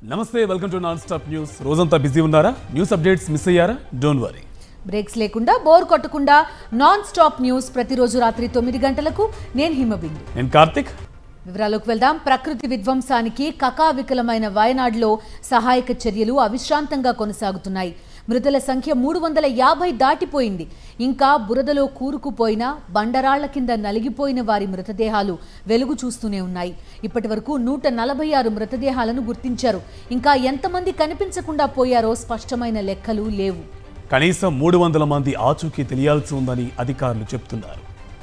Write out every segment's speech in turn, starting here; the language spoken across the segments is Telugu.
నమస్తే welcome to non stop news రోజంతా బిజీ ఉన్నారా న్యూస్ అప్డేట్స్ మిస్ అయ్యారా డోంట్ వరీ బ్రేక్స్ లేకుండా బోర్ కొట్టకుండా నాన్ స్టాప్ న్యూస్ ప్రతిరోజు రాత్రి తొమ్మిది గంటలకు నేను హిమబిందు నేను కార్తిక్ వివరాలకు వెళ్దాం ప్రకృతి విధ్వంసానికి కకావికలమైన వయనాడులో సహాయక చర్యలు అవిశ్రాంతంగా కొనసాగుతున్నాయి మృతుల సంఖ్య మూడు వందల యాభై దాటిపోయింది ఇంకా బురదలో కూరుకుపోయిన బండరాళ్ల కింద నలిగిపోయిన వారి మృతదేహాలు వెలుగు చూస్తూనే ఉన్నాయి ఇప్పటి వరకు నూట నలభై ఆరు మృతదేహాలను గుర్తించారు ఇంకా ఎంతమంది కనిపించకుండా పోయారో స్పష్టమైన లెక్కలు లేవు కనీసం మూడు వందల మంది ఆచూకీ తెలియాల్సి ఉందని అధికారులు చెప్తున్నారు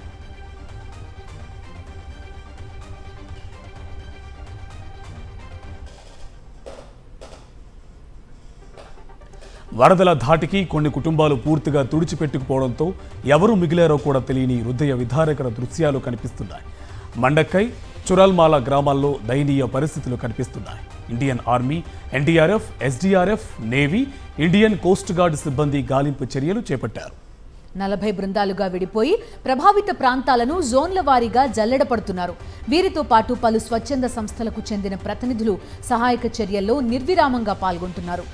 వరదల ధాటికి కొన్ని కుటుంబాలు పూర్తిగా తుడిచిపెట్టుకుపోవడంతో ఎవరు మిగిలారో కూడా తెలియని హృదయ విధారకర దృశ్యాలు కనిపిస్తున్నాయి మండక్కై చురల్మాల గ్రామాల్లో దయనీయ పరిస్థితులు కనిపిస్తున్నాయి Indian army NDRF SDRF navy Indian coast guard సిబ్బంది గాలింపు చర్యలు చేపట్టారు నలభై బృందాలుగా విడిపోయి ప్రభావిత ప్రాంతాలను జోన్ల వారీగా జల్లెడ పడుతున్నారు వీరితో పాటు పలు స్వచ్ఛంద సంస్థలకు చెందిన ప్రతినిధులు సహాయక చర్యల్లో నిర్విరామంగా పాల్గొంటున్నారు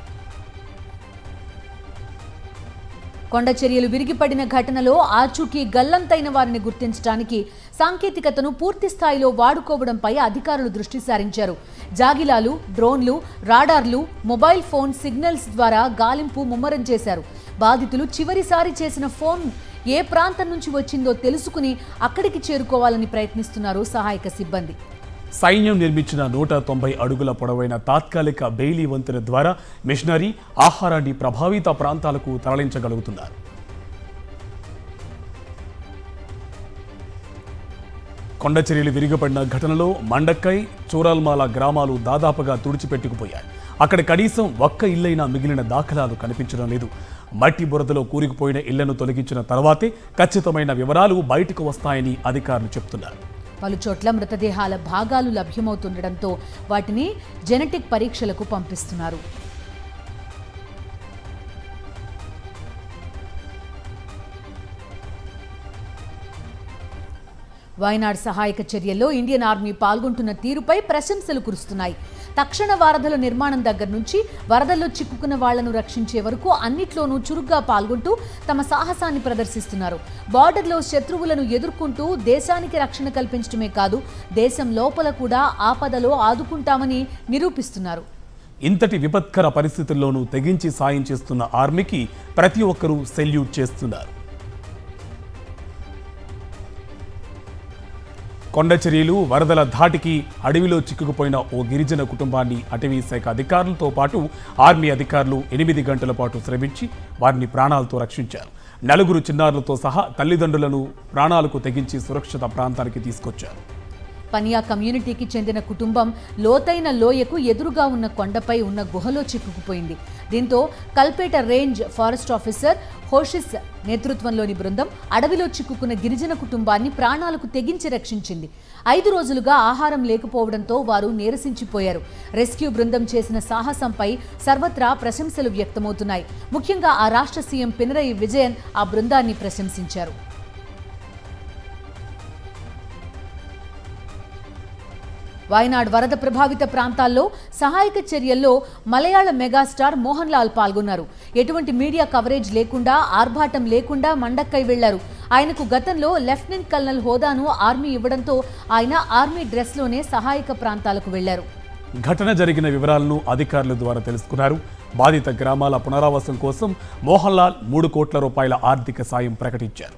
కొండ చర్యలు విరిగిపడిన ఘటనలో ఆచూకీ గల్లంతైన వారిని గుర్తించడానికి సాంకేతికతను పూర్తి స్థాయిలో వాడుకోవడంపై అధికారులు దృష్టి సారించారు జాగిలాలు డ్రోన్లు రాడార్లు మొబైల్ ఫోన్ సిగ్నల్స్ ద్వారా గాలింపు ముమ్మరం చేశారు బాధితులు చివరిసారి చేసిన ఫోన్ ఏ ప్రాంతం నుంచి వచ్చిందో తెలుసుకుని అక్కడికి చేరుకోవాలని ప్రయత్నిస్తున్నారు సహాయక సిబ్బంది సైన్యం నిర్మించిన నూట తొంభై అడుగుల పొడవైన తాత్కాలిక బెయిలీ వంతెన ద్వారా మిషనరీ ఆహారాన్ని ప్రభావిత ప్రాంతాలకు తరలించగలుగుతున్నారు కొండ చర్యలు విరిగపడిన ఘటనలో మండక్కై చూరాల్మాల గ్రామాలు దాదాపుగా తుడిచిపెట్టుకుపోయాయి అక్కడ కనీసం ఒక్క ఇల్లైనా మిగిలిన దాఖలాలు కనిపించడం లేదు మట్టి బురదలో కూరుకుపోయిన ఇళ్లను తొలగించిన తర్వాతే ఖచ్చితమైన వివరాలు బయటకు వస్తాయని అధికారులు చెప్తున్నారు పలు చోట్ల మృతదేహాల భాగాలు లభ్యమవుతుండటంతో వాటిని జెనెటిక్ పరీక్షలకు పంపిస్తున్నారు వయనాడ్ సహాయక చర్యల్లో ఇండియన్ ఆర్మీ పాల్గొంటున్న తీరుపై ప్రశంసలు కురుస్తున్నాయి తక్షణ వరదల నిర్మాణం దగ్గర నుంచి వరదల్లో చిక్కుకున్న వాళ్లను రక్షించే వరకు అన్నిట్లోనూ చురుగ్గా పాల్గొంటూ తమ సాహసాన్ని ప్రదర్శిస్తున్నారు బార్డర్లో శత్రువులను ఎదుర్కొంటూ దేశానికి రక్షణ కల్పించడమే కాదు దేశం లోపల కూడా ఆపదలో ఆదుకుంటామని నిరూపిస్తున్నారు ఇంతటి విపత్కర పరిస్థితుల్లోనూ తెగించి సాయం చేస్తున్న ఆర్మీకి ప్రతి ఒక్కరూ సెల్యూట్ చేస్తున్నారు కొండ చర్యలు వరదల ధాటికి అడవిలో చిక్కుకుపోయిన ఓ గిరిజన కుటుంబాన్ని అటవీ శాఖ అధికారులతో పాటు ఆర్మీ అధికారులు ఎనిమిది గంటల పాటు శ్రమించి వారిని ప్రాణాలతో రక్షించారు నలుగురు చిన్నారులతో సహా తల్లిదండ్రులను ప్రాణాలకు తెగించి సురక్షిత ప్రాంతానికి తీసుకొచ్చారు పనియా కమ్యూనిటీకి చెందిన కుటుంబం లోతైన లోయకు ఎదురుగా ఉన్న కొండపై ఉన్న గుహలో చిక్కుకుపోయింది దీంతో కల్పేట రేంజ్ ఫారెస్ట్ ఆఫీసర్ హోషిస్ నేతృత్వంలోని బృందం అడవిలో చిక్కుకున్న గిరిజన కుటుంబాన్ని ప్రాణాలకు తెగించి రక్షించింది ఐదు రోజులుగా ఆహారం లేకపోవడంతో వారు నీరసించిపోయారు రెస్క్యూ బృందం చేసిన సాహసంపై సర్వత్రా ప్రశంసలు వ్యక్తమవుతున్నాయి ముఖ్యంగా ఆ రాష్ట్ర సీఎం పినరయి విజయన్ ఆ బృందాన్ని ప్రశంసించారు వాయనాడ్ వరద ప్రభావిత ప్రాంతాల్లో సహాయక చర్యల్లో మలయాళ మెగాస్టార్ మోహన్ లాల్ పాల్గొన్నారు ఎటువంటి మీడియా కవరేజ్ లేకుండా ఆర్భాటం లేకుండా మండక్కై వెళ్లారు ఆయనకు గతంలో లెఫ్టినెంట్ కల్నల్ హోదాను ఆర్మీ ఇవ్వడంతో ఆయన ఆర్మీ డ్రెస్లోనే సహాయక ప్రాంతాలకు వెళ్లారు ఘటన జరిగిన వివరాలను అధికారుల ద్వారా తెలుసుకున్నారు బాధిత గ్రామాల పునరావాసం కోసం మోహన్ లాల్ మూడు కోట్ల రూపాయల ఆర్థిక సాయం ప్రకటించారు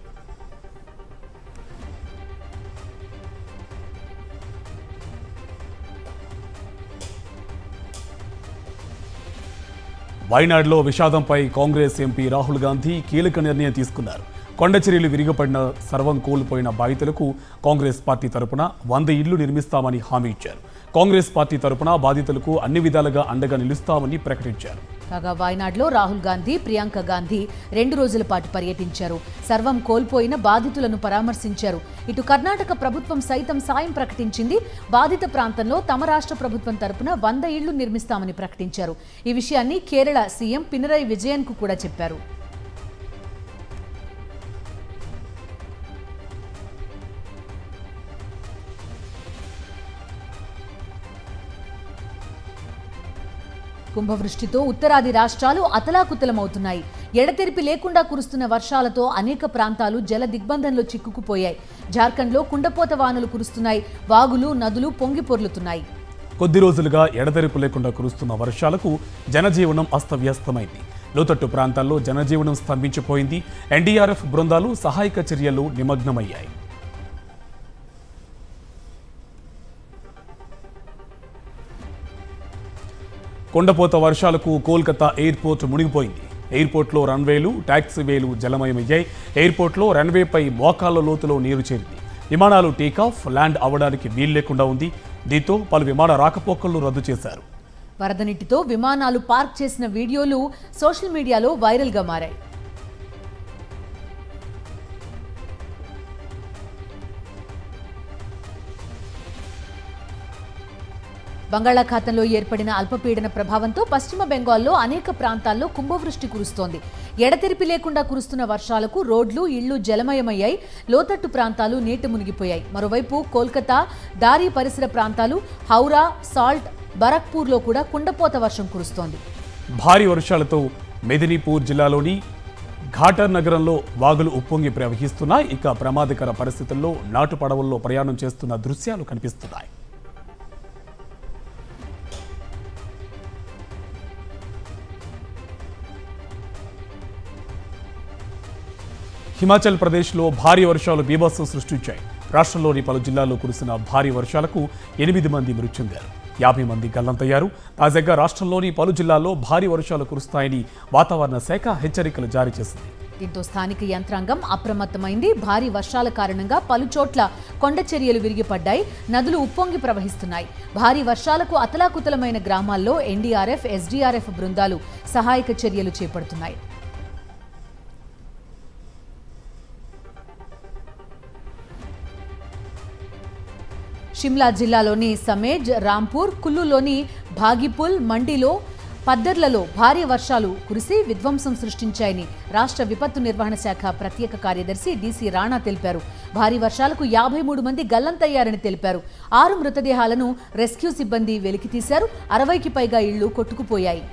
వయనాడులో విషాదంపై కాంగ్రెస్ ఎంపీ రాహుల్ గాంధీ కీలక నిర్ణయం తీసుకున్నారు కొండ చర్యలు విరిగపడిన సర్వం కోల్పోయిన బాధితులకు కాంగ్రెస్ పార్టీ తరపున వంద ఇళ్లు నిర్మిస్తామని హామీ ఇచ్చారు కాంగ్రెస్ పార్టీ తరపున బాధితులకు అన్ని విధాలుగా అండగా నిలుస్తామని ప్రకటించారు కాగా వాయనాడ్లో రాహుల్ గాంధీ ప్రియాంక గాంధీ రెండు రోజుల పాటు పర్యటించారు సర్వం కోల్పోయిన బాధితులను పరామర్శించారు ఇటు కర్ణాటక ప్రభుత్వం సైతం సాయం ప్రకటించింది బాధిత ప్రాంతంలో తమ రాష్ట్ర ప్రభుత్వం తరపున వంద ఇళ్లు నిర్మిస్తామని ప్రకటించారు ఈ విషయాన్ని కేరళ సీఎం పినరయి విజయన్ కు కూడా చెప్పారు కుంభవృష్టితో ఉత్తరాది రాష్ట్రాలు అతలాకుతలమవుతున్నాయి ఎడతెరిపి లేకుండా కురుస్తున్న వర్షాలతో అనేక ప్రాంతాలు జల దిగ్బంధంలో చిక్కుకుపోయాయి జార్ఖండ్లో కుండపోత వానలు కురుస్తున్నాయి వాగులు నదులు పొంగి పొర్లుతున్నాయి కొద్ది రోజులుగా ఎడతెరిపి లేకుండా కురుస్తున్న వర్షాలకు జనజీవనం అస్తవ్యస్తమైంది లోతట్టు ప్రాంతాల్లో జనజీవనం స్తంభించిపోయింది ఎన్డీఆర్ఎఫ్ బృందాలు సహాయక చర్యలు నిమగ్నమయ్యాయి కొండపోత వర్షాలకు కోల్కతా ఎయిర్పోర్ట్ మునిగిపోయింది ఎయిర్పోర్ట్లో రన్వేలు టాక్సీవేలు జలమయమయ్యాయి ఎయిర్పోర్ట్లో రన్వేపై మోకాళ్ళ లోతులో నీరు చేరింది విమానాలు టేకాఫ్ ల్యాండ్ అవ్వడానికి వీలు లేకుండా ఉంది దీంతో పలు విమాన రాకపోకలను రద్దు చేశారు వరద నీటితో విమానాలు పార్క్ చేసిన వీడియోలు సోషల్ మీడియాలో వైరల్గా మారాయి బంగాళాఖాతంలో ఏర్పడిన అల్పపీడన ప్రభావంతో పశ్చిమ బెంగాల్లో అనేక ప్రాంతాల్లో కుంభవృష్టి కురుస్తోంది ఎడతెరిపి లేకుండా కురుస్తున్న వర్షాలకు రోడ్లు ఇళ్లు జలమయమయ్యాయి లోతట్టు ప్రాంతాలు నీట మునిగిపోయాయి మరోవైపు కోల్కతా దారి పరిసర ప్రాంతాలు హౌరా సాల్ట్ బరక్పూర్లో కూడా కుండపోత వర్షం కురుస్తోంది భారీ వర్షాలతో మెదినీపూర్ జిల్లాలోని ఘాటర్ నగరంలో వాగులు ఉప్పొంగి ప్రవహిస్తున్నాయి ఇక ప్రమాదకర పరిస్థితుల్లో నాటు పడవల్లో ప్రయాణం చేస్తున్న దృశ్యాలు కనిపిస్తున్నాయి హిమాచల్ ప్రదేశ్లో భారీ వర్షాలు బీభత్సం సృష్టించాయి రాష్ట్రంలోని పలు జిల్లాల్లో కురిసిన భారీ వర్షాలకు ఎనిమిది మంది మృతి చెందారు యాభై మంది గల్లంతయ్యారు తాజాగా రాష్ట్రంలోని పలు జిల్లాల్లో భారీ వర్షాలు కురుస్తాయని వాతావరణ శాఖ హెచ్చరికలు జారీ చేసింది దీంతో స్థానిక యంత్రాంగం అప్రమత్తమైంది భారీ వర్షాల కారణంగా పలు చోట్ల కొండ చర్యలు విరిగిపడ్డాయి నదులు ఉప్పొంగి ప్రవహిస్తున్నాయి భారీ వర్షాలకు అతలాకుతలమైన గ్రామాల్లో ఎన్డీఆర్ఎఫ్ ఎస్డీఆర్ఎఫ్ బృందాలు సహాయక చర్యలు చేపడుతున్నాయి షిమ్లా జిల్లాలోని సమేజ్ రాంపూర్ కుల్లులోని భాగిపుల్ మండిలో పద్దర్లలో భారీ వర్షాలు కురిసి విధ్వంసం సృష్టించాయని రాష్ట్ర విపత్తు నిర్వహణ శాఖ ప్రత్యేక కార్యదర్శి డీసీ రాణా తెలిపారు భారీ వర్షాలకు యాభై మూడు మంది గల్లంతయ్యారని తెలిపారు ఆరు మృతదేహాలను రెస్క్యూ సిబ్బంది వెలికితీశారు అరవైకి పైగా ఇళ్లు కొట్టుకుపోయాయి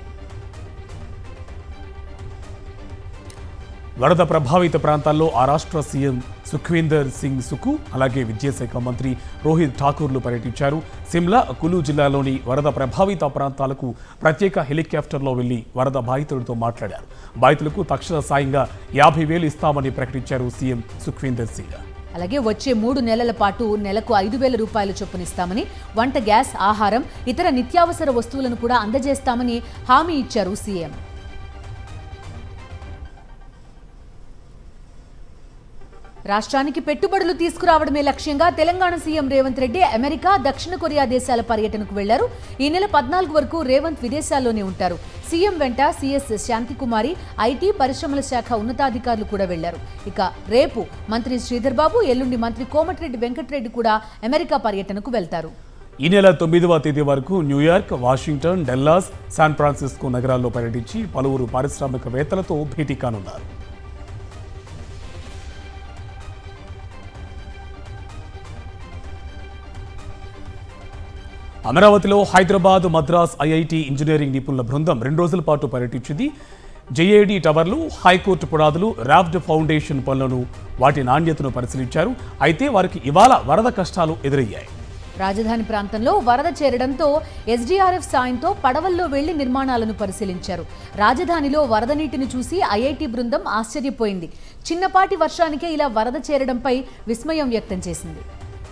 వరద ప్రభావిత ప్రాంతాల్లో ఆ రాష్ట్ర సీఎం సుఖ్వీందర్ సింగ్ సుకు అలాగే విద్యాశాఖ మంత్రి రోహిత్ ఠాకూర్లు పర్యటించారు సిమ్లా కులు జిల్లాలోని వరద ప్రభావిత ప్రాంతాలకు ప్రత్యేక హెలికాప్టర్లో వెళ్లి వరద బాధితులతో మాట్లాడారు బాధితులకు తక్షణ సాయంగా యాభై వేలు ఇస్తామని ప్రకటించారు సీఎం సుఖ్వీందర్ సింగ్ అలాగే వచ్చే మూడు నెలల పాటు నెలకు ఐదు వేల రూపాయల చొప్పునిస్తామని వంట గ్యాస్ ఆహారం ఇతర నిత్యావసర వస్తువులను కూడా అందజేస్తామని హామీ ఇచ్చారు సీఎం రాష్ట్రానికి పెట్టుబడులు తీసుకురావడమే లక్ష్యంగా తెలంగాణ సీఎం రేవంత్ రెడ్డి అమెరికా దక్షిణ కొరియా దేశాల పర్యటనకు వెళ్లారు ఈ నెల పద్నాలుగు వరకు రేవంత్ విదేశాల్లోనే ఉంటారు సీఎం వెంట సీఎస్ శాంతికుమారి ఐటీ పరిశ్రమల శాఖ ఉన్నతాధికారులు కూడా వెళ్లారు ఇక రేపు మంత్రి శ్రీధర్ బాబు ఎల్లుండి మంత్రి కోమటిరెడ్డి వెంకటరెడ్డి కూడా అమెరికా పర్యటనకు వెళ్తారు ఈ నెల తొమ్మిదవ తేదీ వరకు New York Washington Dallas San Francisco నగరాల్లో పర్యటించి పలువురు పారిశ్రామికవేత్తలతో భేటీ కానున్నారు అమరావతిలో హైదరాబాద్ మద్రాస్ ఐఐటి ఇంజనీరింగ్ నిపుణుల బృందం రెండు రోజుల పాటు పర్యటించింది జేఏడి టవర్లు హైకోర్టు పునాదులు రాఫ్ట్ ఫౌండేషన్ పనులను వాటి నాణ్యతను పరిశీలించారు అయితే వారికి ఇవాళ వరద కష్టాలు ఎదురయ్యాయి రాజధాని ప్రాంతంలో వరద చేరడంతో ఎస్డీఆర్ఎఫ్ సాయంతో పడవల్లో వెళ్లి నిర్మాణాలను పరిశీలించారు రాజధానిలో వరద నీటిని చూసి ఐఐటి బృందం ఆశ్చర్యపోయింది చిన్నపాటి వర్షానికే ఇలా వరద చేరడంపై విస్మయం వ్యక్తం చేసింది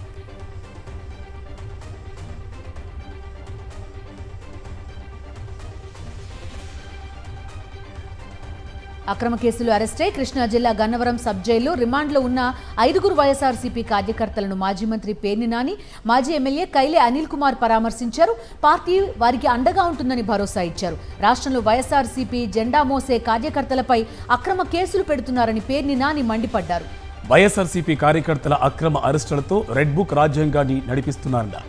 అక్రమ కేసులు అరెస్టై కృష్ణా జిల్లా గన్నవరం సబ్ జైల్లో రిమాండ్లో ఉన్న ఐదుగురు వైఎస్ఆర్సీపీ కార్యకర్తలను మాజీ మంత్రి పేర్ని నాని మాజీ ఎమ్మెల్యే కైలే అనిల్ కుమార్ పరామర్శించారు పార్టీ వారికి అండగా ఉంటుందని భరోసా ఇచ్చారు రాష్ట్రంలో వైఎస్ఆర్సీపీ జెండా మోసే కార్యకర్తలపై అక్రమ కేసులు పెడుతున్నారని పేర్ని నాని మండిపడ్డారు వైఎస్ఆర్సీపీ కార్యకర్తల అక్రమ అరెస్టులతో రెడ్ బుక్ రాజ్యాంగాన్ని నడిపిస్తున్నారన్నారు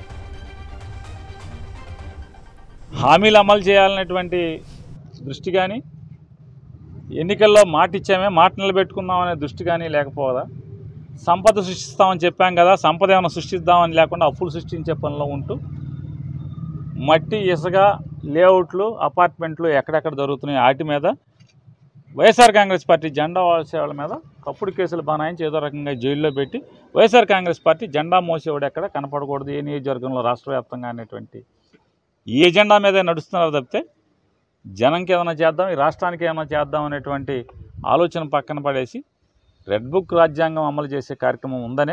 హామీలు అమలు చేయాలనేటువంటి దృష్టి కానీ ఎన్నికల్లో మాట ఇచ్చామే మాట నిలబెట్టుకుందామనే దృష్టి కానీ లేకపోదా సంపద సృష్టిస్తామని చెప్పాం కదా సంపద ఏమైనా సృష్టిద్దామని లేకుండా అప్పులు సృష్టించే పనిలో ఉంటూ మట్టి ఇసుక లేఅవుట్లు అపార్ట్మెంట్లు ఎక్కడెక్కడ దొరుకుతున్నాయి వాటి మీద వైఎస్ఆర్ కాంగ్రెస్ పార్టీ జెండా మోసేవాళ్ళ మీద కప్పుడు కేసులు బనాయించి ఏదో రకంగా జైల్లో పెట్టి వైఎస్ఆర్ కాంగ్రెస్ పార్టీ జెండా మోసేవాడు ఎక్కడ కనపడకూడదు ఏ నియోజకవర్గంలో రాష్ట్ర వ్యాప్తంగా అనేటువంటి ఈ ఎజెండా మీదే నడుస్తున్నారు తప్పితే జనంకి ఏమైనా చేద్దాం ఈ రాష్ట్రానికి ఏమైనా చేద్దాం అనేటువంటి ఆలోచన పక్కన పడేసి రెడ్ బుక్ రాజ్యాంగం అమలు చేసే కార్యక్రమం ఉందనే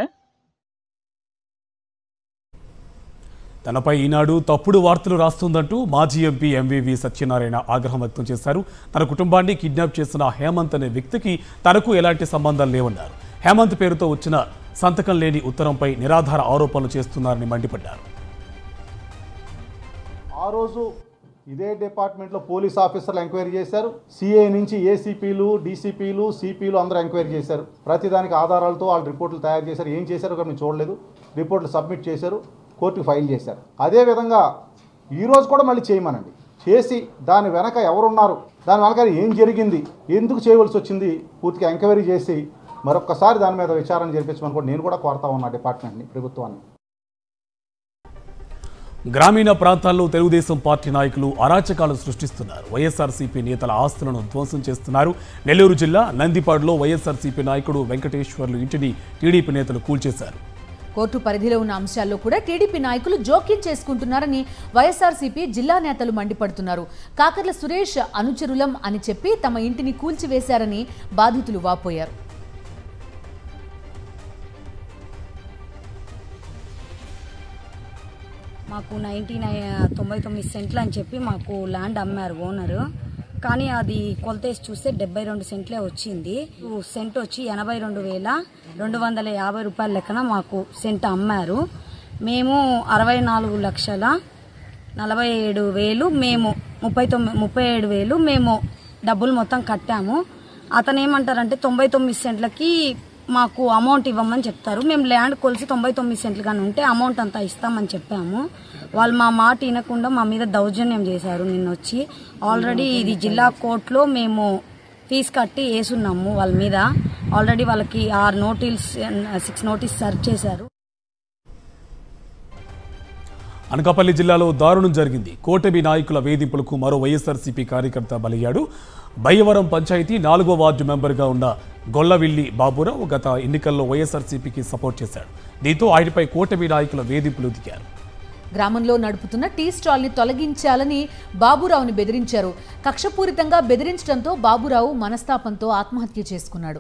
తనపై ఈనాడు తప్పుడు వార్తలు రాస్తుందంటూ మాజీ ఎంపీ ఎంవివి సత్యనారాయణ ఆగ్రహం వ్యక్తం చేశారు తన కుటుంబాన్ని కిడ్నాప్ చేసిన హేమంత్ అనే వ్యక్తికి తనకు ఎలాంటి సంబంధం లేవన్నారు హేమంత్ పేరుతో వచ్చిన సంతకం లేని ఉత్తరంపై నిరాధార ఆరోపణలు చేస్తున్నారని మండిపడ్డారు ఆ రోజు ఇదే డిపార్ట్మెంట్లో పోలీస్ ఆఫీసర్లు ఎంక్వైరీ చేశారు సిఐ నుంచి ఏసీపీలు డీసీపీలు సిపిలు అందరూ ఎంక్వైరీ చేశారు ప్రతిదానికి ఆధారాలతో వాళ్ళు రిపోర్ట్లు తయారు చేశారు ఏం చేశారో కూడా మేము చూడలేదు రిపోర్ట్లు సబ్మిట్ చేశారు కోర్టుకు ఫైల్ చేశారు అదేవిధంగా ఈరోజు కూడా మళ్ళీ చేయమనండి చేసి దాని వెనక ఎవరున్నారు దాని వెనక ఏం జరిగింది ఎందుకు చేయవలసి వచ్చింది పూర్తిగా ఎంక్వైరీ చేసి మరొక్కసారి దాని మీద విచారణ జరిపించమని కూడా నేను కూడా కోరుతా ఉన్నా డిపార్ట్మెంట్ని ప్రభుత్వాన్ని గ్రామీణ ప్రాంతాల్లో తెలుగుదేశం పార్టీ నాయకులు అరాచకాలు సృష్టిస్తున్నారు వైఎస్ఆర్సీపీ నేతల ఆస్తులను ధ్వంసం చేస్తున్నారు నెల్లూరు జిల్లా నందిపాడులో వైఎస్ఆర్సీపీ నాయకుడు వెంకటేశ్వర్లు ఇంటిని టీడీపీ నేతలు కూల్చేశారు కోర్టు పరిధిలో ఉన్న అంశాల్లో కూడా టీడీపీ నాయకులు జోక్యం చేసుకుంటున్నారని వైఎస్ఆర్సీపీ జిల్లా నేతలు మండిపడుతున్నారు కాకర్ల సురేష్ అనుచరులం అని చెప్పి తమ ఇంటిని కూల్చివేశారని బాధితులు వాపోయారు మాకు నైంటీ నై తొంభై తొమ్మిది సెంట్లు అని చెప్పి మాకు ల్యాండ్ అమ్మారు ఓనరు కానీ అది కొలతేసి చూస్తే డెబ్బై రెండు సెంట్లే వచ్చింది సెంట్ వచ్చి ఎనభై రెండు వేల రెండు వందల యాభై రూపాయల లెక్కన మాకు సెంట్ అమ్మారు మేము అరవై నాలుగు లక్షల నలభై ఏడు వేలు మేము ముప్పై తొమ్మిది ముప్పై ఏడు వేలు మేము డబ్బులు మొత్తం కట్టాము అతను ఏమంటారంటే తొంభై తొమ్మిది సెంట్లకి మాకు అమౌంట్ ఇవ్వమని చెప్తారు మేము ల్యాండ్ కొలిసి తొంభై తొమ్మిది సెంట్లు కానీ ఉంటే అమౌంట్ అంతా ఇస్తామని చెప్పాము వాళ్ళు మా మాట వినకుండా మా మీద దౌర్జన్యం చేశారు నిన్న వచ్చి ఆల్రెడీ ఇది జిల్లా కోర్టులో మేము ఫీజు కట్టి వేసున్నాము వాళ్ళ మీద ఆల్రెడీ వాళ్ళకి ఆరు నోటీస్ సిక్స్ నోటీస్ సర్వ్ చేశారు అనకాపల్లి జిల్లాలో దారుణం జరిగింది కోటమి నాయకుల వేధింపులకు మరో వైఎస్ఆర్సీపీ కార్యకర్త బలయ్యాడు బయ్యవరం పంచాయతీ నాలుగో వార్డు మెంబర్గా ఉన్న గొల్లవిల్లి బాబురావు గత ఎన్నికల్లో వైఎస్ఆర్సీపీకి సపోర్ట్ చేశాడు దీంతో ఆయనపై కూటమి నాయకుల వేధింపులు దిగారు గ్రామంలో నడుపుతున్న టీ స్టాల్ని తొలగించాలని బాబురావుని బెదిరించారు కక్షపూరితంగా బెదిరించడంతో బాబురావు మనస్తాపంతో ఆత్మహత్య చేసుకున్నాడు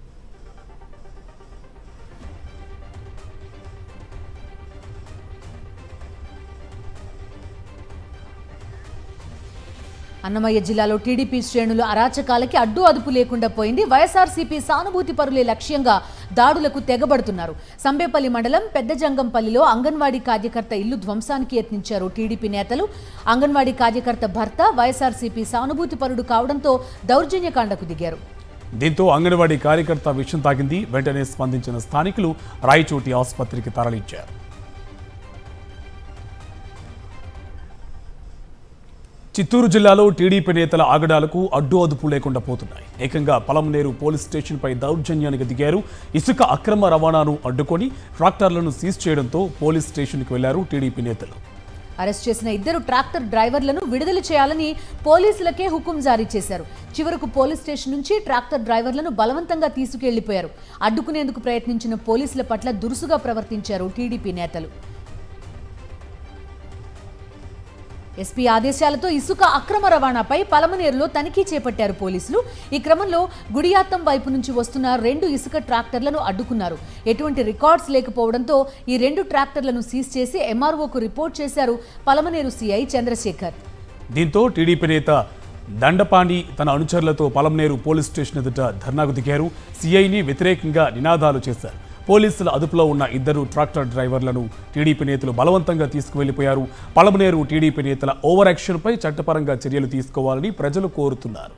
అన్నమయ్య జిల్లాలో టీడీపీ శ్రేణులు అరాచకాలకి అడ్డు అదుపు లేకుండా పోయింది వైఎస్ఆర్సీపీ సానుభూతి పరులే లక్ష్యంగా దాడులకు తెగబడుతున్నారు సంబేపల్లి మండలం పెద్దజంగంపల్లిలో అంగన్వాడీ కార్యకర్త ఇల్లు ధ్వంసానికి యత్నించారు టీడీపీ నేతలు అంగన్వాడీ కార్యకర్త భర్త వైఎస్ఆర్సీపీ సానుభూతి పరుడు కావడంతో దౌర్జన్యకాండకు దిగారు దీంతో అంగన్వాడీ కార్యకర్త విషం తాగింది వెంటనే స్పందించిన స్థానికులు రాయచోటి ఆసుపత్రికి తరలించారు చిత్తూరు జిల్లాలో టీడీపీ నేతల ఆగడాలకు అడ్డు అదుపు లేకుండా పోతున్నాయి ఏకంగా పలమనేరు పోలీస్ స్టేషన్పై దౌర్జన్యానికి దిగారు ఇసుక అక్రమ రవాణాను అడ్డుకొని ట్రాక్టర్లను సీజ్ చేయడంతో పోలీస్ స్టేషన్కి వెళ్లారు టీడీపీ నేతలు అరెస్ట్ చేసిన ఇద్దరు ట్రాక్టర్ డ్రైవర్లను విడుదల చేయాలని పోలీసులకే హుకుం జారీ చేశారు చివరకు పోలీస్ స్టేషన్ నుంచి ట్రాక్టర్ డ్రైవర్లను బలవంతంగా తీసుకెళ్లిపోయారు అడ్డుకునేందుకు ప్రయత్నించిన పోలీసుల పట్ల దురుసుగా ప్రవర్తించారు టీడీపీ నేతలు ఎస్పీ ఆదేశాలతో ఇసుక అక్రమ రవాణాపై పలమనేరులో తనిఖీ చేపట్టారు పోలీసులు ఈ క్రమంలో గుడియాత్తం వైపు నుంచి వస్తున్న రెండు ఇసుక ట్రాక్టర్లను అడ్డుకున్నారు ఎటువంటి రికార్డ్స్ లేకపోవడంతో ఈ రెండు ట్రాక్టర్లను సీజ్ చేసి ఎంఆర్ఓకు రిపోర్ట్ చేశారు పలమనేరు సీఐ చంద్రశేఖర్ దీంతో టీడీపీ నేత దండపాణి తన అనుచరులతో పలంనేరు పోలీస్ స్టేషన్ ఎదుట ధర్నాకు దిగారు సీఐని వ్యతిరేకంగా నినాదాలు చేశారు పోలీసుల అదుపులో ఉన్న ఇద్దరు ట్రాక్టర్ డ్రైవర్లను టీడీపీ నేతలు బలవంతంగా తీసుకువెళ్లిపోయారు పలమనేరు టీడీపీ నేతల ఓవర్ యాక్షన్పై చట్టపరంగా చర్యలు తీసుకోవాలని ప్రజలు కోరుతున్నారు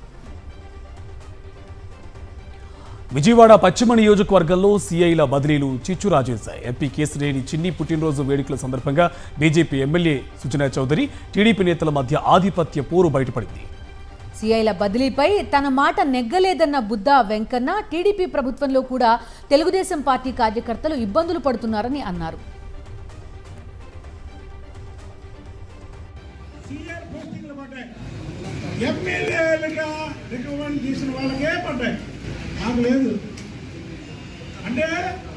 విజయవాడ పశ్చిమ నియోజకవర్గంలో సీఐల బదిలీలు చిచ్చురాజేశాయి ఎంపీ కేసినేని చిన్ని పుట్టినరోజు వేడుకల సందర్భంగా BJP MLA Sujana Chowdary TDP నేతల మధ్య ఆధిపత్య పోరు బయటపడింది సీఐల బదిలీపై తన మాట నెగ్గలేదన్న బుద్ధ వెంకన్న టీడీపీ ప్రభుత్వంలో కూడా తెలుగుదేశం పార్టీ కార్యకర్తలు ఇబ్బందులు పడుతున్నారని అన్నారు సీఆర్ పోస్టింగ్లు పడ్డాయి ఎమ్మెల్యేలుగా రికమెండ్ చేసిన వాళ్ళకే పడ్డాయి నాకు లేదు అంటే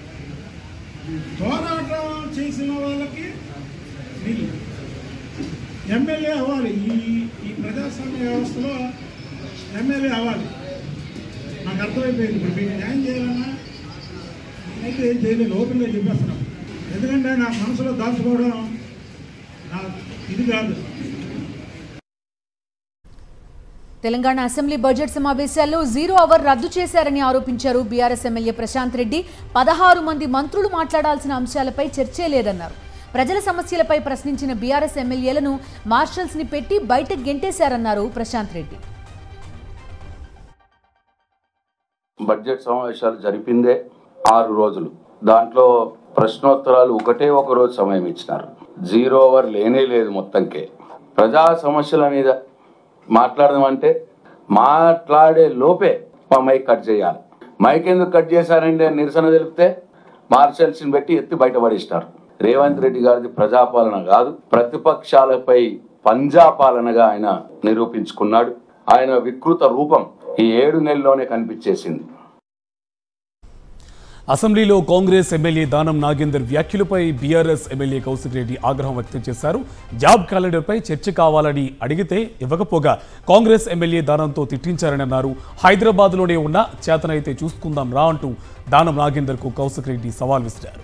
పోరాటం చేసిన వాళ్ళకి వీళ్ళు ఎమ్మెల్యే అవ్వాలి ఈ ఈ ప్రజాస్వామ్య వ్యవస్థలో ఎమ్మెల్యే అవ్వాలి నాకు అర్థమైపోయింది ఇప్పుడు మీకు న్యాయం చేయాలన్నా అయితే ఏం చేయలేదు ఓపెన్గా చెప్పేస్తున్నాం ఎందుకంటే నా మనసులో దాచుకోవడం నా ఇది కాదు తెలంగాణ అసెంబ్లీ బడ్జెట్ సమావేశాల్లో జీరో అవర్ రద్దు చేశారని ఆరోపించారు బీఆర్ఎస్ ఎమ్మెల్యే ప్రశాంత్ రెడ్డి పదహారు మంది మంత్రులు మాట్లాడాల్సిన అంశాలపై చర్చే లేదన్నారు ప్రజల సమస్యలపై ప్రశ్నించిన బీఆర్ఎస్ ఎమ్మెల్యేలను మార్షల్స్ ని పెట్టి బయటకు గెంటేశారన్నారు ప్రశాంత్ రెడ్డి బడ్జెట్ సమావేశాలు జరిపిందే ఆరు రోజులు దాంట్లో ప్రశ్నోత్తరాలు ఒకటే ఒక రోజు సమయం ఇచ్చినారు జీరో అవర్ లేనే లేదు మొత్తంకే ప్రజా సమస్యల మీద మాట్లాడదామంటే మాట్లాడే లోపే మా మైక్ కట్ చేయాలి మైక్ ఎందుకు కట్ చేశారంటే నిరసన తెలిపితే మార్షల్స్ని పెట్టి ఎత్తి బయటపడిస్తారు రేవంత్ రెడ్డి గారిది ప్రజాపాలన కాదు ప్రతిపక్షాలపై పంజాపాలనగా ఆయన నిరూపించుకున్నాడు ఆయన వికృత రూపం ఈ ఏడు నెలల్లోనే కనిపించేసింది అసెంబ్లీలో కాంగ్రెస్ ఎమ్మెల్యే దానం నాగేందర్ వ్యాఖ్యలపై బీఆర్ఎస్ ఎమ్మెల్యే కౌశిక్ రెడ్డి ఆగ్రహం వ్యక్తం చేశారు జాబ్ క్యాలెండర్పై చర్చ కావాలని అడిగితే ఇవ్వకపోగా కాంగ్రెస్ ఎమ్మెల్యే దానంతో తిట్టించారని అన్నారు హైదరాబాద్లోనే ఉన్న చేతనైతే చూసుకుందాం రా అంటూ దానం నాగేందర్కు కౌశిక్ రెడ్డి సవాల్ విసిరారు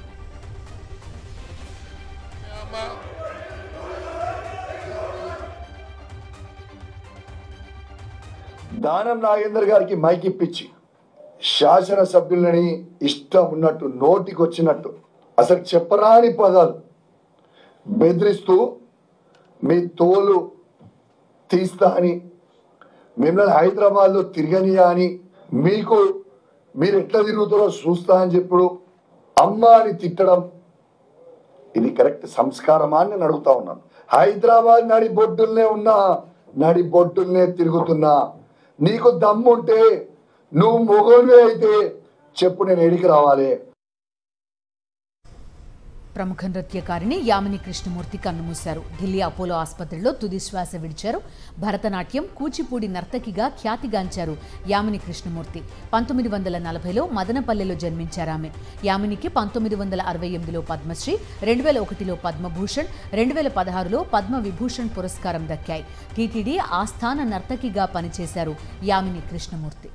దానం నాగేందర్ గారికి మైక్ ఇప్పించి శాసనసభ్యులని ఇష్టం ఉన్నట్టు నోటికి వచ్చినట్టు అసలు చెప్పరాని పదాలు బెదిరిస్తూ మీ తోలు తీస్తా అని మిమ్మల్ని హైదరాబాద్లో తిరగనియా అని మీకు మీరు ఎట్లా తిరుగుతారో చూస్తా అని చెప్పుడు అమ్మ అని తిట్టడం ఇది కరెక్ట్ సంస్కారమా అని నేను అడుగుతా ఉన్నాను హైదరాబాద్ నడి బొడ్డుల్నే ఉన్నా నడి బొడ్డుల్నే తిరుగుతున్నా నీకు దమ్ముంటే నువ్వు మొగోనివే అయితే చెప్పు నేను ఎడికి రావాలి ప్రముఖ నృత్యకారిణి యామిని కృష్ణమూర్తి కన్నుమూశారు ఢిల్లీ అపోలో ఆసుపత్రిలో తుది శ్వాస విడిచారు భరతనాట్యం కూచిపూడి నర్తకిగా ఖ్యాతిగాంచారు యామిని కృష్ణమూర్తి పంతొమ్మిది వందల నలభైలో మదనపల్లెలో జన్మించారు ఆమె యామినికి పంతొమ్మిది వందల అరవై ఎనిమిదిలో పద్మశ్రీ రెండు వేల ఒకటిలో పద్మభూషణ్ రెండు వేల పదహారులో పద్మ విభూషణ్ పురస్కారం దక్కాయి టీటీడీ ఆస్థాన నర్తకిగా పనిచేశారు యామిని కృష్ణమూర్తి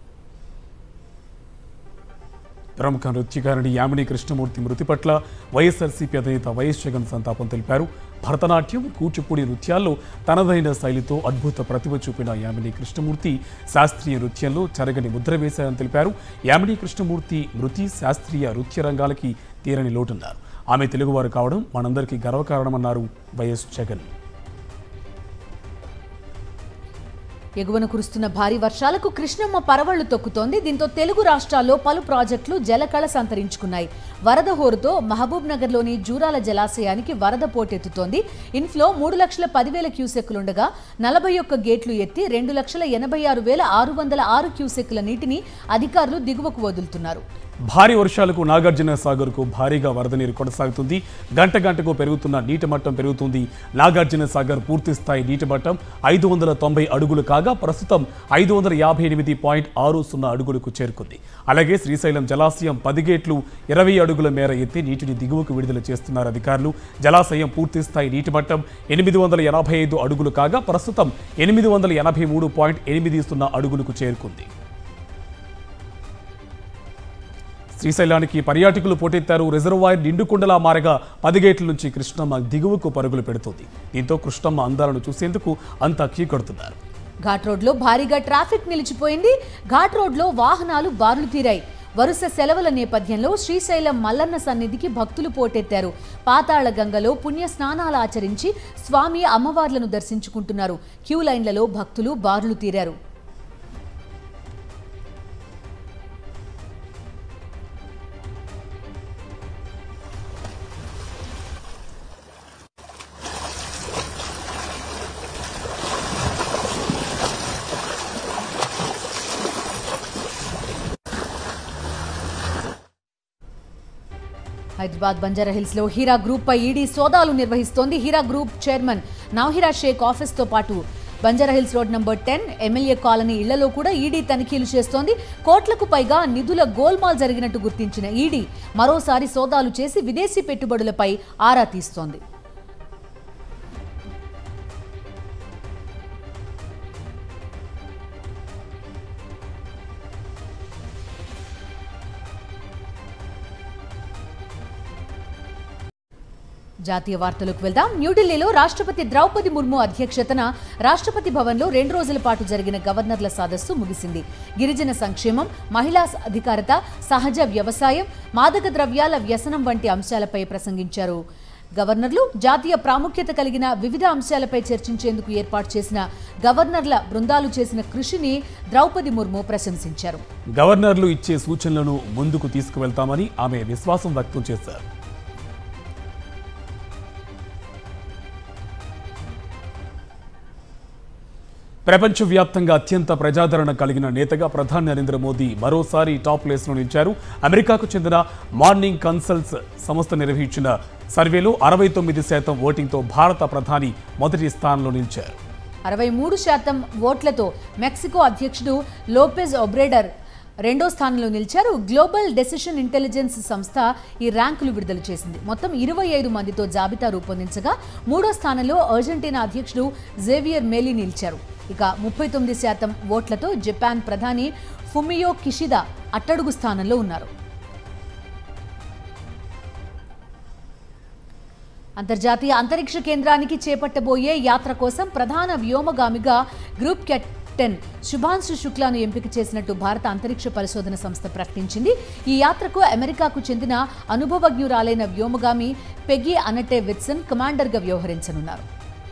ప్రముఖ నృత్యకారిణి యామిని కృష్ణమూర్తి మృతి పట్ల వైఎస్ఆర్సీపీ అధినేత వైఎస్ జగన్ సంతాపం తెలిపారు భరతనాట్యం కూచిపూడి నృత్యాల్లో తనదైన శైలితో అద్భుత ప్రతిభ చూపిన యామిని కృష్ణమూర్తి శాస్త్రీయ నృత్యంలో చెరగని ముద్ర వేశారని తెలిపారు యామిని కృష్ణమూర్తి మృతి శాస్త్రీయ నృత్య రంగాలకి తీరని లోటున్నారు ఆమె తెలుగువారు కావడం మనందరికీ గర్వకారణమన్నారు వైఎస్ జగన్ ఎగువన కురుస్తున్న భారీ వర్షాలకు కృష్ణమ్మ పరవళ్లు తొక్కుతోంది దీంతో తెలుగు రాష్ట్రాల్లో పలు ప్రాజెక్టులు జలకళ సంతరించుకున్నాయి వరద హోరుతో మహబూబ్ నగర్లోని జూరాల జలాశయానికి వరద పోటెత్తుతోంది ఇన్ఫ్లో మూడు లక్షల పదివేల క్యూసెక్కులుండగా నలభై ఒక్క గేట్లు ఎత్తి రెండు లక్షల ఎనభై ఆరు వేల ఆరు వందల ఆరు క్యూసెక్కుల నీటిని అధికారులు దిగువకు వదులుతున్నారు భారీ వర్షాలకు నాగార్జున సాగర్కు భారీగా వరద నీరు కొనసాగుతుంది గంట గంటకు పెరుగుతున్న నీటి మట్టం పెరుగుతుంది నాగార్జున సాగర్ పూర్తి స్థాయి నీటి మట్టం ఐదు వందల తొంభై అడుగులు కాగా ప్రస్తుతం ఐదు వందల యాభై ఎనిమిది పాయింట్ ఆరు సున్నా అడుగులకు చేరుకుంది అలాగే శ్రీశైలం జలాశయం పది గేట్లు ఇరవై అడుగుల మేర ఎత్తి నీటిని దిగువకు విడుదల చేస్తున్నారు అధికారులు జలాశయం పూర్తి స్థాయి నీటి మట్టం ఎనిమిది వందల ఎనభై ఐదు అడుగులు కాగా ప్రస్తుతం ఎనిమిది వందల ఎనభై మూడు పాయింట్ ఎనిమిది సున్నా అడుగులకు చేరుకుంది శ్రీశైలానికి పర్యాటకులు పోటెత్తారు రిజర్వాయర్ నిండుకుండలా మారగా పది గేట్ల నుంచి కృష్ణమ్మ దిగువకు పరుగులు పెడుతోంది దీంతో కృష్ణమ్మ అందాలను చూసేందుకు అంతా కీకొడుతున్నారు ఘాట్ రోడ్లో భారీగా ట్రాఫిక్ నిలిచిపోయింది ఘాట్ రోడ్లో వాహనాలు బారులు తీరాయి వరుస సెలవుల నేపథ్యంలో శ్రీశైలం మల్లన్న సన్నిధికి భక్తులు పోటెత్తారు పాతాళ గంగలో పుణ్య స్నానాలు ఆచరించి స్వామి అమ్మవార్లను దర్శించుకుంటున్నారు క్యూ లైన్లలో భక్తులు బారులు తీరారు హైదరాబాద్ బంజారాహిల్స్ లో హీరా గ్రూప్ పై ఈడీ సోదాలు నిర్వహిస్తోంది హీరా గ్రూప్ చైర్మన్ నవహిరా షేక్ ఆఫీస్తో పాటు Banjara Hills road number ten MLA colony ఇళ్లలో కూడా ఈడీ తనిఖీలు చేస్తోంది కోట్లకు పైగా నిధుల గోల్మాల్ జరిగినట్టు గుర్తించిన ఈడీ మరోసారి సోదాలు చేసి విదేశీ పెట్టుబడులపై ఆరా తీస్తోంది జాతీయ వార్తలకు వెళ్దాం న్యూఢిల్లీలో రాష్ట్రపతి ద్రౌపది ముర్ము అధ్యక్షతన రాష్ట్రపతి భవన్లో రెండు రోజుల పాటు జరిగిన గవర్నర్ల సదస్సు ముగిసింది గిరిజన సంక్షేమం మహిళా అధికారత సహజ వ్యవసాయం మాదక ద్రవ్యాల వ్యసనం వంటి అంశాలపై ప్రసంగించారు గవర్నర్లు జాతీయ ప్రాముఖ్యత కలిగిన వివిధ అంశాలపై చర్చించేందుకు ఏర్పాటు చేసిన గవర్నర్ల బృందాలు చేసిన కృషిని ద్రౌపది ముర్ము ప్రశంసించారు గవర్నర్లు ఇచ్చే సూచనలను ముందుకు తీసుకువెళ్తామని ఆమె విశ్వాసం వ్యక్తం చేశారు ప్రపంచవ్యాప్తంగా అత్యంత ప్రజాదరణ కలిగిన నేతగా ప్రధాని నరేంద్ర మోదీ మరోసారి టాప్ ప్లేస్లో నిలిచారు అమెరికాకు చెందిన మార్నింగ్ కన్సల్ట్స్ సంస్థ నిర్వహించిన సర్వేలో అరవై తొమ్మిది శాతం ఓటింగ్తో భారత ప్రధాని మొదటి స్థానంలో నిలిచారు అరవై మూడు శాతం ఓట్లతో మెక్సికో అధ్యక్షుడు లోపెజ్ ఒబ్రేడర్ రెండో స్థానంలో నిలిచారు గ్లోబల్ డెసిషన్ ఇంటెలిజెన్స్ సంస్థ ఈ ర్యాంకులు విడుదల చేసింది మొత్తం ఇరవై ఐదు మందితో జాబితా రూపొందించగా మూడో స్థానంలో అర్జెంటీనా అధ్యక్షుడు జేవియర్ మేలీ నిలిచారు ఇక ముప్పై తొమ్మిది శాతం ఓట్లతో జపాన్ ప్రధాని ఫుమియో కిషిదా అట్టడుగు స్థానంలో ఉన్నారు అంతర్జాతీయ అంతరిక్ష కేంద్రానికి చేపట్టబోయే యాత్ర కోసం ప్రధాన వ్యోమగామిగా గ్రూప్ కెప్టెన్ శుభాంశు శుక్లాను ఎంపిక చేసినట్టు భారత అంతరిక్ష పరిశోధన సంస్థ ప్రకటించింది ఈ యాత్రకు అమెరికాకు చెందిన అనుభవజ్ఞురాలైన వ్యోమగామి పెగి అనటే విట్సన్ కమాండర్గా వ్యవహరించనున్నారు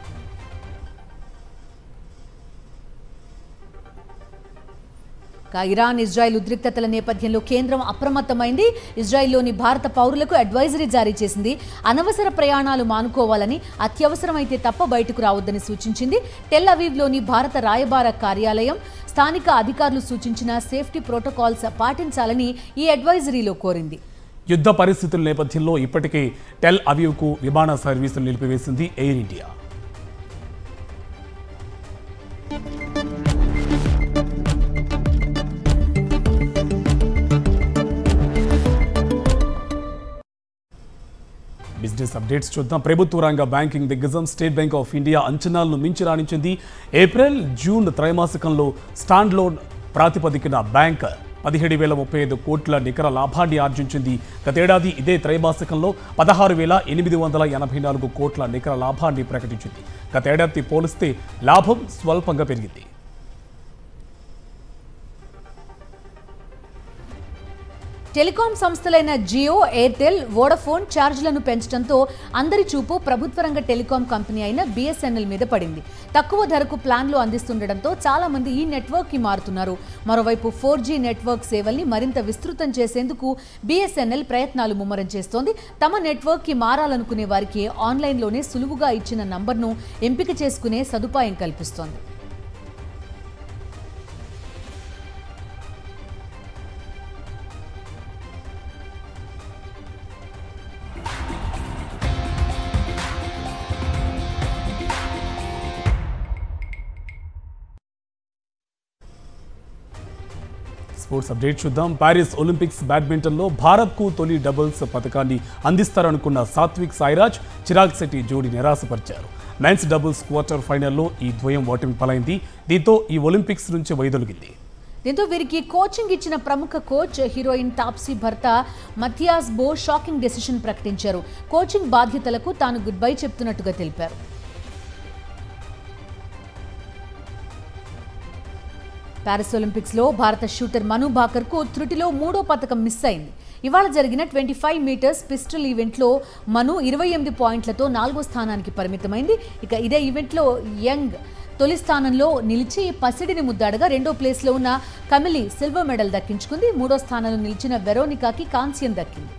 ఇక ఇరాన్ ఇజ్రాయెల్ ఉద్రిక్తతల నేపథ్యంలో కేంద్రం అప్రమత్తమైంది ఇజ్రాయెల్లోని భారత పౌరులకు అడ్వైజరీ జారీ చేసింది అనవసర ప్రయాణాలు మానుకోవాలని అత్యవసరమైతే తప్ప బయటకు రావద్దని సూచించింది టెల్ అవీవ్లోని భారత రాయబార కార్యాలయం స్థానిక అధికారులు సూచించిన సేఫ్టీ ప్రోటోకాల్స్ పాటించాలని ఈ అడ్వైజరీలో కోరింది యుద్ధ పరిస్థితుల నేపథ్యంలో ఇప్పటికే టెల్ అవీవ్కు విమాన సర్వీసులు నిలిపివేసింది ఎయిర్ ఇండియా బిజినెస్ అప్డేట్స్ చూద్దాం ప్రభుత్వ రంగ బ్యాంకింగ్ దిగ్గజం స్టేట్ బ్యాంక్ ఆఫ్ ఇండియా అంచనాలను మించి రాణించింది ఏప్రిల్ జూన్ త్రైమాసికంలో స్టాండ్ లోన్ ప్రాతిపదికన బ్యాంక్ పదిహేడు వేల ముప్పై ఐదు కోట్ల నికర లాభాన్ని ఆర్జించింది గతేడాది ఇదే త్రైమాసికంలో పదహారు వేల ఎనిమిది వందల ఎనభై నాలుగు కోట్ల నికర లాభాన్ని ప్రకటించింది గతేడాది పోలిస్తే లాభం స్వల్పంగా పెరిగింది టెలికాం సంస్థలైన జియో ఎయిర్టెల్ వోడఫోన్ ఛార్జీలను పెంచడంతో అందరి చూపు ప్రభుత్వ రంగ టెలికాం కంపెనీ అయిన బిఎస్ఎన్ఎల్ మీద పడింది తక్కువ ధరకు ప్లాన్లు అందిస్తుండటంతో చాలా మంది ఈ నెట్వర్క్కి మారుతున్నారు మరోవైపు ఫోర్ జీ నెట్వర్క్ సేవల్ని మరింత విస్తృతం చేసేందుకు బిఎస్ఎన్ఎల్ ప్రయత్నాలు ముమ్మరం చేస్తోంది తమ నెట్వర్క్కి మారాలనుకునే వారికి ఆన్లైన్లోనే సులువుగా ఇచ్చిన నంబర్ను ఎంపిక చేసుకునే సదుపాయం కల్పిస్తోంది స్పోర్ట్స్ అప్డేట్ చూద్దాం ప్యారిస్ ఒలింపిక్స్ బ్యాడ్మింటన్లో భారత్కు తొలి డబుల్స్ పథకాన్ని అందిస్తారనుకున్న సాత్విక్ సాయిరాజ్ చిరాగ్ శెట్టి జోడీ నిరాశపరిచారు మెన్స్ డబుల్స్ క్వార్టర్ ఫైనల్లో ఈ ద్వయం ఓటమి పాలైంది దీంతో ఈ ఒలింపిక్స్ నుంచి వైదొలిగింది దీంతో వీరికి కోచింగ్ ఇచ్చిన ప్రముఖ కోచ్ హీరోయిన్ తాప్సీ భర్త మథియాస్ బో షాకింగ్ డెసిషన్ ప్రకటించారు కోచింగ్ బాధ్యతలకు తాను గుడ్ బై చెప్తున్నట్టుగా తెలిపారు పారిస్ ఒలింపిక్స్లో భారత షూటర్ మను భాకర్కు త్రుటిలో మూడో పథకం మిస్ అయింది ఇవాళ జరిగిన ట్వంటీ ఫైవ్ మీటర్స్ పిస్టల్ ఈవెంట్లో మను ఇరవై ఎనిమిది పాయింట్లతో నాలుగో స్థానానికి పరిమితమైంది ఇక ఇదే ఈవెంట్లో యంగ్ తొలి స్థానంలో నిలిచి పసిడిని ముద్దాడగా రెండో ప్లేస్లో ఉన్న కమిలి సిల్వర్ మెడల్ దక్కించుకుంది మూడో స్థానంలో నిలిచిన వెరోనికాకి కాంస్యం దక్కింది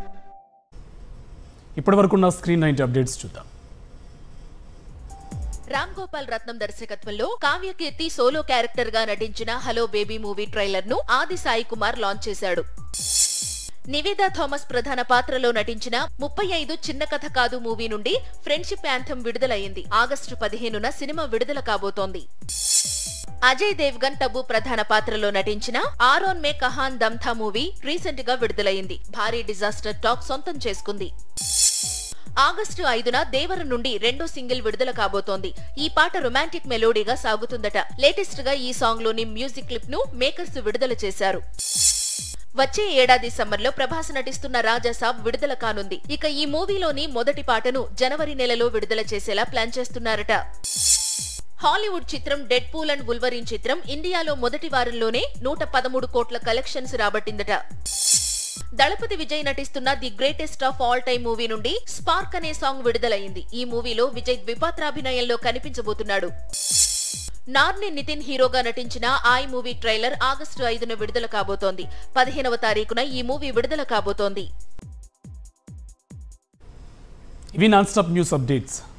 ఇప్పటివరకున్న స్క్రీన్ నైన్టీ అప్డేట్స్ చూద్దాం రామ్ గోపాల్ రత్నం దర్శకత్వంలో కావ్యకీర్తి సోలో క్యారెక్టర్ గా నటించిన హలో బేబీ మూవీ ట్రైలర్ ను ఆది సాయి కుమార్ లాంచ్ చేశాడు నివేదా థామస్ ప్రధాన పాత్రలో నటించిన ముప్పై ఐదు చిన్న కథ కాదు మూవీ నుండి ఫ్రెండ్షిప్ యాంథం విడుదలయ్యింది ఆగస్టు పదిహేనున సినిమా విడుదల కాబోతోంది అజయ్ దేవ్గన్ టబు ప్రధాన పాత్రలో నటించిన ఆరోన్ మే కహాన్ దమ్థా మూవీ రీసెంట్ గా విడుదలైంది భారీ డిజాస్టర్ టాక్ సొంతం చేసుకుంది ఆగస్టు ఐదున దేవర నుండి రెండో సింగిల్ విడుదల కాబోతోంది ఈ పాట రొమాంటిక్ మెలోడీగా సాగుతుందట లేటెస్ట్ గా ఈ సాంగ్ లోని మ్యూజిక్ క్లిప్ ను మేకర్స్ విడుదల చేశారు వచ్చే ఏడాది సమ్మర్లో ప్రభాస్ నటిస్తున్న రాజాసాబ్ విడుదల కానుంది ఇక ఈ మూవీలోని మొదటి పాటను జనవరి నెలలో విడుదల చేసేలా ప్లాన్ చేస్తున్నారట హాలీవుడ్ చిత్రం డెడ్ పూల్ అండ్ వుల్వరిన్ చిత్రం ఇండియాలో మొదటి వారంలోనే నూట పదమూడు కోట్ల కలెక్షన్స్ రాబట్టిందట దళపతి విజయ్ నటిస్తున్న the greatest of all time movie నుండి స్పార్క్ అనే సాంగ్ విడుదలైంది ఈ మూవీలో విజయ్ ద్విపాత్రాభినయంలో కనిపించబోతున్నాడు నార్ని నితిన్ హీరోగా నటించిన ఆయ్ మూవీ ట్రైలర్ ఆగస్టు ఐదున విడుదల కాబోతోంది పదిహేనవ తారీఖున ఈ మూవీ విడుదల కాబోతోంది ఇవి నాన్ స్టాప్ న్యూస్ అప్డేట్స్